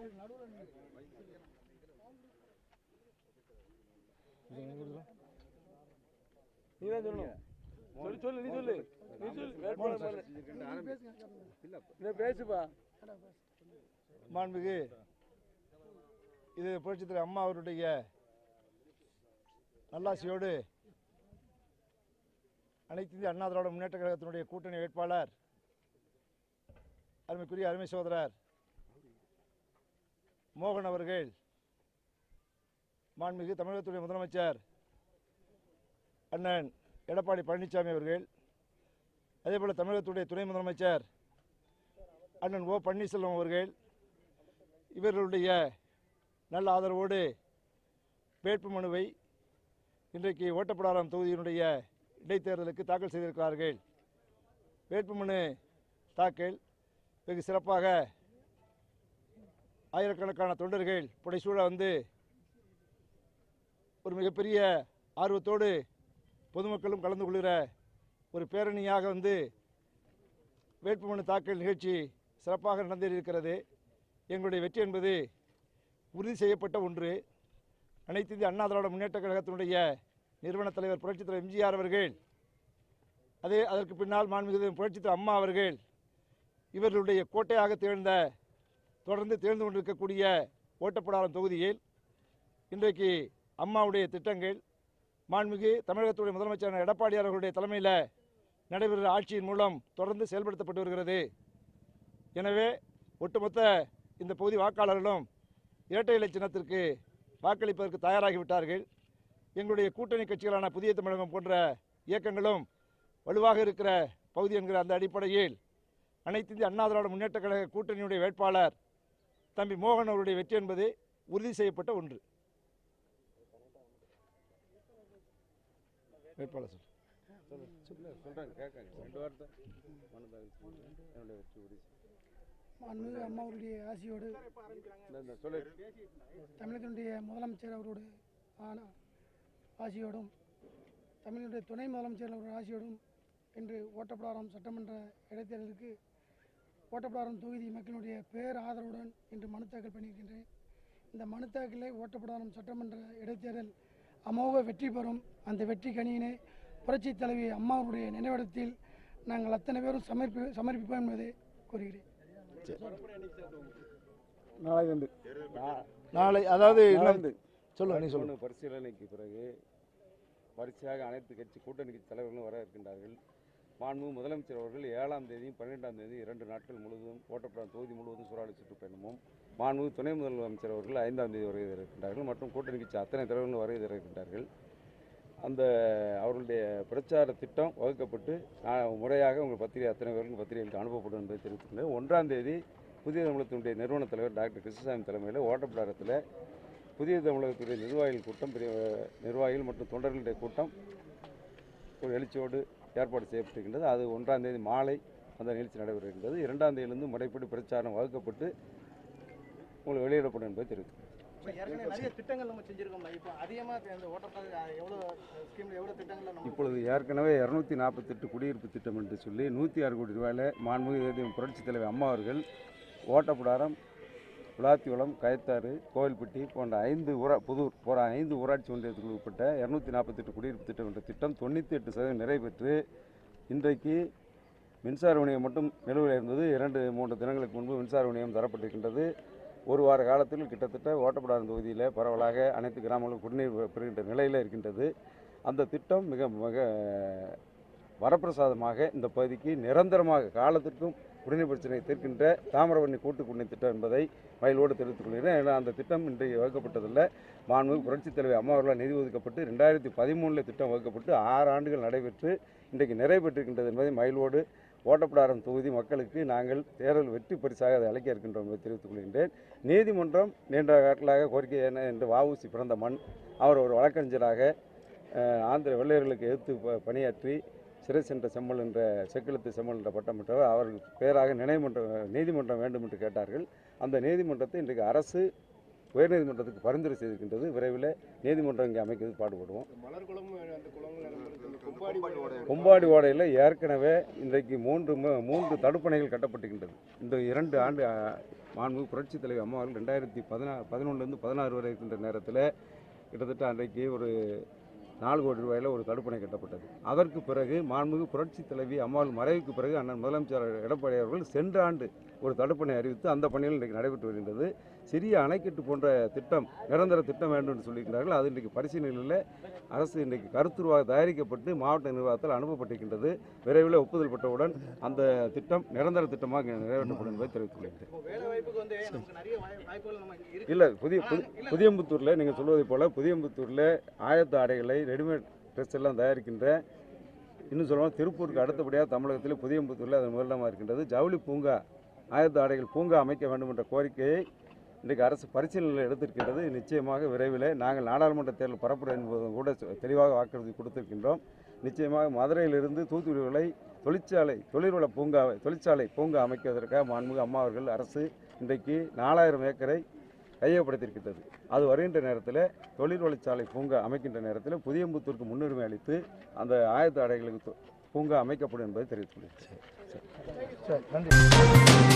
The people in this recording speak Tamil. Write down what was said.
நீ தான் சொல்லணும் சொல்லு சொல்லு நீ சொல்லு நீ சொல்லு வேட்பாளர் மேல. நீ பேசுப்பா மாண்புமிகு இது புரட்சித் தலைவர் அம்மா அவருடைய நல்லாசியோடு அனைத்து இந்திய அண்ணா திராவிட முன்னேற்ற கழகத்தினுடைய கூட்டணி வேட்பாளர் அருமைக்குரிய அருமை சகோதரர் மோகன் அவர்கள் மாண்புமிகு தமிழகத்துடைய முதலமைச்சர் அண்ணன் எடப்பாடி பழனிசாமி அவர்கள் அதேபோல் தமிழகத்துடைய துணை முதலமைச்சர் அண்ணன் ஓ பன்னீர்செல்வம் அவர்கள் இவர்களுடைய நல்ல ஆதரவோடு வேட்புமனுவை இன்றைக்கு ஓட்டப்படாரம் தொகுதியினுடைய இடைத்தேர்தலுக்கு தாக்கல் செய்திருக்கிறார்கள் வேட்புமனு தாக்கல் வெகு சிறப்பாக ஆயிரக்கணக்கான தொண்டர்கள் புடைசூழ வந்து ஒரு மிகப்பெரிய ஆர்வத்தோடு பொதுமக்களும் கலந்து கொள்கிற ஒரு பேரணியாக வந்து வேட்புமனு தாக்கல் நிகழ்ச்சி சிறப்பாக நடந்தேறியிருக்கிறது எங்களுடைய வெற்றி என்பது உறுதி செய்யப்பட்ட ஒன்று அனைத்து இந்திய அண்ணா திராவிட முன்னேற்ற கழகத்தினுடைய நிறுவன தலைவர் புரட்சித் தலைவர் எம்ஜிஆர் அவர்கள் அதே அதற்கு பின்னால் மாண்புமிகு புரட்சித் தலைவர் அம்மா அவர்கள் இவர்களுடைய கோட்டையாக திகழ்ந்த தொடர்ந்து திகழ்ந்து கொண்டிருக்கக்கூடிய ஓட்டப்படாரம் தொகுதியில் இன்றைக்கு அம்மாவுடைய திட்டங்கள் மாண்புமிகு தமிழகத்துடைய முதலமைச்சர் எடப்பாடியார் அவர்களுடைய தலைமையில் நடைபெறுகிற ஆட்சியின் மூலம் தொடர்ந்து செயல்படுத்தப்பட்டு வருகிறது எனவே ஒட்டுமொத்த இந்த பகுதி வாக்காளர்களும் இரட்டை இலை சின்னத்திற்கு வாக்களிப்பதற்கு தயாராகிவிட்டார்கள் எங்களுடைய கூட்டணி கட்சிகளான புதிய தமிழகம் போன்ற இயக்கங்களும் வலுவாக இருக்கிற பகுதி என்கிற அந்த அடிப்படையில் அனைத்து இந்திய அண்ணா திராவிட முன்னேற்ற கழக கூட்டணியுடைய வேட்பாளர் தம்பி மோகன் அவருடைய வெற்றி என்பது உறுதி செய்யப்பட்ட ஒன்று வேட்பாளர் சொல் சொல்றாங்க கேட்காங்க ரெண்டு வார்த்தை மனு தாக்கல் செய்யுங்க. என்னுடைய வெற்றி உறுதி மாண்புமிகு அம்மாவுடைய ஆசியோடு இந்த- இந்த சொல்லு தமிழகத்தினுடைய முதலமைச்சர் அவரோட ஆன ஆசியோடும் தமிழகத்துடைய துணை முதலமைச்சர் அவரோட ஆசியோடும் இன்று ஓட்டப்படாரம் சட்டமன்ற இடைத்தேர்தலுக்கு ஓட்டப்படாரம் தொகுதி மக்களுடைய பேர் ஆதரவுடன் இன்று மனு தாக்கல் பண்ணியிருக்கின்றேன் இந்த மனு தாக்கலை ஓட்டப்படாரம் சட்டமன்ற இடைத்தேர்தல் அமோக வெற்றி பெறும் அந்த வெற்றி கனியினை புரட்சித் தலைவி அம்மாவுடைய நினைவிடத்தில் நாங்கள் அத்தனை பேரும் சமர்ப்பி சமர்ப்பிப்போம் என்பதை கூறுகிறேன் நாளை வந்து நாளை அதாவது இன்னும் வந்து சொல்லு நீ சொல்லு மனு பரிசீலனைக்கு பிறகு வரிசையாக அனைத்து கட்சி கூட்டணி கட்சி தலைவர்களும் வர இருக்கின்றார்கள் மாண்பு முதலமைச்சர் அவர்கள் ஏழாம் தேதியும் பன்னிரெண்டாம் தேதி இரண்டு நாட்கள் முழுவதும் ஓட்டப்படாத தொகுதி முழுவதும் சூறாவளி சுற்றுப்பயணமும் மாண்பு துணை முதலமைச்சர் அவர்கள் ஐந்தாம் தேதி வருகை தர இருக்கின்றார்கள் மற்றும் கூட்டணி கட்சி அத்தனை தலைவர்களும் வருகை தர இருக்கின்றார்கள் அந்த அவர்களுடைய பிரச்சார திட்டம் வகுக்கப்பட்டு நான் முறையாக உங்கள் பத்திரிகை அத்தனை பேருக்கும் பத்திரிகைகளுக்கு அனுப்பப்படும் என்பதை தெரிவித்துள்ளேன் ஒன்றாம் தேதி புதிய தமிழகத்தினுடைய நிறுவன தலைவர் டாக்டர் கிருஷ்ணசாமி தலைமையில் ஓட்டப்பிடாரத்தில் புதிய தமிழகத்துடைய நிர்வாகிகள் கூட்டம் பெரிய நிர்வாகிகள் மற்றும் தொண்டர்களுடைய கூட்டம் ஒரு எழுச்சியோடு ஏற்பாடு செய்யப்பட்டிருக்கின்றது அது ஒன்றாம் தேதி மாலை அந்த நிகழ்ச்சி நடைபெறுகின்றது இரண்டாம் தேதியிலிருந்து முறைப்படி பிரச்சாரம் வகுக்கப்பட்டு உங்களுக்கு வெளியிடப்படும் என்பதை தெரிவித்துள்ளேன் இப்போ ஏற்கனவே நிறைய திட்டங்கள் நம்ம செஞ்சிருக்கோம்ல இப்போ அதிகமாக இந்த ஓட்டப்பாதை எவ்வளோ ஸ்கீமில் எவ்வளோ திட்டங்கள் நம்ம இப்பொழுது ஏற்கனவே இரநூத்தி நாற்பத்தெட்டு குடியிருப்பு திட்டம் என்று சொல்லி நூற்றி ஆறு கோடி ரூபாயில் மாண்புமிகு புரட்சித் தலைவர் அம்மா அவர்கள் ஓட்டப்பிடாரம் விளாத்திகுளம் கயத்தாறு கோவில்பட்டி போன்ற ஐந்து ஊரா புதூர் போன்ற ஐந்து ஊராட்சி ஒன்றியத்துக்கு உட்பட்ட இரநூத்தி நாற்பத்தெட்டு குடியிருப்பு திட்டம் என்ற திட்டம் தொண்ணூற்றி எட்டு சதவீதம் நிறைவேற்று இன்றைக்கு மின்சார விநியோகம் மட்டும் நிலுவையில் இருந்தது இரண்டு மூன்று தினங்களுக்கு முன்பு மின்சார விநியோகம் தரப்பட்டிருக்கின்றது ஒரு வார காலத்தில் கிட்டத்தட்ட ஓட்டப்படாத தொகுதியில் பரவலாக அனைத்து கிராமங்களும் குடிநீர் பெறுகின்ற நிலையில் இருக்கின்றது அந்த திட்டம் மிக மிக வரப்பிரசாதமாக இந்த பகுதிக்கு நிரந்தரமாக காலத்திற்கும் குடிநீர் பிரச்சனையை தீர்க்கின்ற தாமிரபரணி கூட்டு குடிநீர் திட்டம் என்பதை மயிலோடு தெரிவித்துக் கொள்கிறேன் ஏன்னா அந்த திட்டம் இன்றைக்கு வகுக்கப்பட்டதில்லை மாண்புமிகு புரட்சித் தலைவர் அம்மா அவர்களால் நிதி ஒதுக்கப்பட்டு ரெண்டாயிரத்தி பதிமூணில் திட்டம் வகுக்கப்பட்டு ஆறு ஆண்டுகள் நடைபெற்று இன்றைக்கு நிறைவேற்றிருக்கின்றது என்பதை மயிலோடு ஓட்டப்பிடாரம் தொகுதி மக்களுக்கு நாங்கள் தேர்தல் வெற்றி பரிசாக அதை அழைக்க இருக்கின்றோம் என்பதை தெரிவித்துக் கொள்கின்றேன் நீதிமன்றம் நீண்ட காட்டிலாக கோரிக்கை என்ன என்று வஉசி பிறந்த மண் அவர் ஒரு வழக்கறிஞராக அஹ், ஆந்திர வெள்ளையர்களுக்கு எதிர்த்து ப- பணியாற்றி சிறை சென்ற செம்மல் என்ற செக்கிழத்து செம்மல் என்ற பட்டம் பெற்றவர் அவர்கள் பேராக நினைமன்றம் நீதிமன்றம் வேண்டும் என்று கேட்டார்கள் அந்த நீதிமன்றத்தை இன்றைக்கு அரசு உயர்நீதிமன்றத்துக்கு பரிந்துரை செய்திருக்கின்றது விரைவில் நீதிமன்றம் இங்கே அமைக்கிறது பாடுபடுவோம் கொம்பாடி ஓடையில் ஏற்கனவே இன்றைக்கு மூன்று மு- மூன்று தடுப்பணைகள் கட்டப்பட்டிருக்கின்றது இந்த இரண்டு ஆண்டு ஆ, மாண்பு புரட்சி தலைவர் அம்மா அவர்கள் ரெண்டாயிரத்தி பதினா பதினொன்றுலேருந்து பதினாறு வரை இருக்கின்ற நேரத்தில் கிட்டத்தட்ட அன்றைக்கு ஒரு நாலு கோடி ரூபாயில் ஒரு தடுப்பணை கட்டப்பட்டது அதற்கு பிறகு மாண்புமிகு புரட்சி தலைவி அம்மாள் மறைவுக்கு பிறகு அண்ணன் முதலமைச்சர் எடப்பாடி அவர்கள் சென்ற ஆண்டு ஒரு தடுப்பணை அறிவித்து அந்த பணிகள் இன்றைக்கு நடைபெற்று வருகின்றது சிறிய அணைக்கட்டு போன்ற திட்டம் நிரந்தர திட்டம் வேண்டும் என்று சொல்லியிருக்கிறார்கள் அது இன்றைக்கு பரிசீலனையில் அரசு இன்றைக்கு கருத்துருவாக தயாரிக்கப்பட்டு மாவட்ட நிர்வாகத்தால் அனுப்பப்பட்டிருக்கின்றது விரைவில் ஒப்புதல் பெற்றவுடன் அந்த திட்டம் நிரந்தர திட்டமாக நிறைவேற்றப்படும் என்பதை தெரிவித்துள்ளேன் இப்போ வேலை வாய்ப்புக்கு வந்து நமக்கு நிறைய வாய்- வாய்ப்புகள் நம்ம இருக்கு இல்லை புதிய புதி- புதியம்புத்தூரில் நீங்கள் சொல்வதைப் போல் புதியம்புத்தூரில் ஆயத்த ஆடைகளை ரெடிமேட் ட்ரெஸ் எல்லாம் தயாரிக்கின்ற இன்னும் சொல்லணும் திருப்பூருக்கு அடுத்தபடியாக தமிழகத்தில் புதியம்புத்தூரில் அது முதலிடமாக இருக்கின்றது ஜவுளி பூங்கா ஆயத்த ஆடைகள் பூங்கா அமைக்க வேண்டும் என்ற கோரிக்கையை இன்றைக்கு அரசு பரிசீலனையில் எடுத்திருக்கின்றது நிச்சயமாக விரைவில் நாங்கள் நாடாளுமன்ற தேர்தல் பரப்புரை என்பதும் கூட சொ- தெளிவாக வாக்குறுதி கொடுத்திருக்கின்றோம் நிச்சயமாக மதுரையிலிருந்து தூத்துக்குடி வரை தொழிற்சாலை தொழில்வள பூங்காவை தொழிற்சாலை பூங்கா அமைக்குவதற்காக மாண்புமிகு அம்மா அவர்கள் அரசு இன்றைக்கு நாலாயிரம் ஏக்கரை கையகப்படுத்தியிருக்கின்றது அது வருகின்ற நேரத்தில் தொழில் வழிச்சாலை பூங்கா அமைக்கின்ற நேரத்தில் புதியம்புத்தூருக்கு முன்னுரிமை அளித்து அந்த ஆயத்த ஆடைகளுக்கு பூங்கா அமைக்கப்படும் என்பதை தெரிவித்துள்ளேன் சரி நன்றி